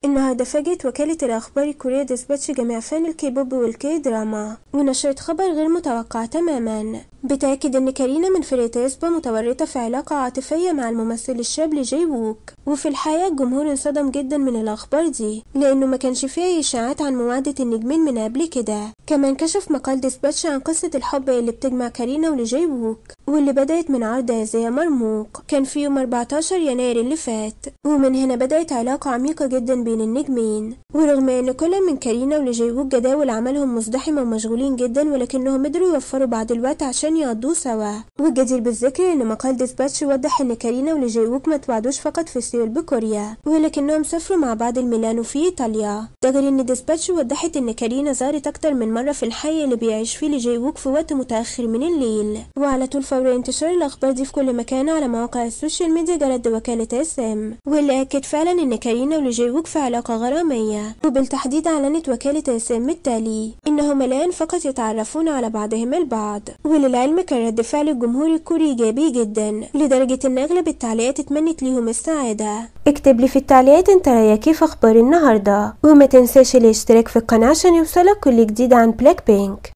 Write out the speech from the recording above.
النهارده فاجئت وكالة الأخبار الكورية ديسباتش جميع فان الكيبوب والكي دراما ونشرت خبر غير متوقع تماما بتأكد إن كارينا من فرقة إسبا متورطة في علاقة عاطفية مع الممثل الشاب لجي ووك وفي الحقيقة الجمهور انصدم جدا من الأخبار دي لأنه ما كانش فيه أي إشاعات عن موعدة النجمين من قبل كده كمان كشف مقال ديسباتش عن قصة الحب اللي بتجمع كارينا ولجي ووك واللي بدأت من عرض هزية مرموق كان في يوم 14 يناير اللي فات ومن هنا بدأت علاقة عميقة جدا بين النجمين ورغم ان كل من كارينا ولجي ووك جداول عملهم مزدحمة ومشغولين جدا ولكنهم قدروا يوفروا بعض الوقت عشان يقضوه سوا والجدير بالذكر ان مقال ديسباتش وضح ان كارينا ولجي ووك ما توعدوش فقط في سيول بكوريا ولكنهم سافروا مع بعض الميلانو في ايطاليا ده غير ان ديسباتش وضحت ان كارينا زارت اكتر من مرة في الحي اللي بيعيش فيه لجي ووك في وقت متأخر من الليل وعلى طول فور انتشار الاخبار دي في كل مكان على مواقع السوشيال ميديا جرت وكالة اس ام واللي اكد فعلا ان كارينا ولجي ووك في علاقة غرامية وبالتحديد اعلنت وكالة اس ام التالي انهم الان فقط يتعرفون على بعضهم البعض وللعلم كان رد فعل الجمهور الكوري ايجابي جدا لدرجة ان اغلب التعليقات اتمنت ليهم السعادة اكتب لي في التعليقات انت رايك كيف اخبار النهارده وما تنساش الاشتراك في القناة عشان يوصلك كل جديد عن بلاك بينك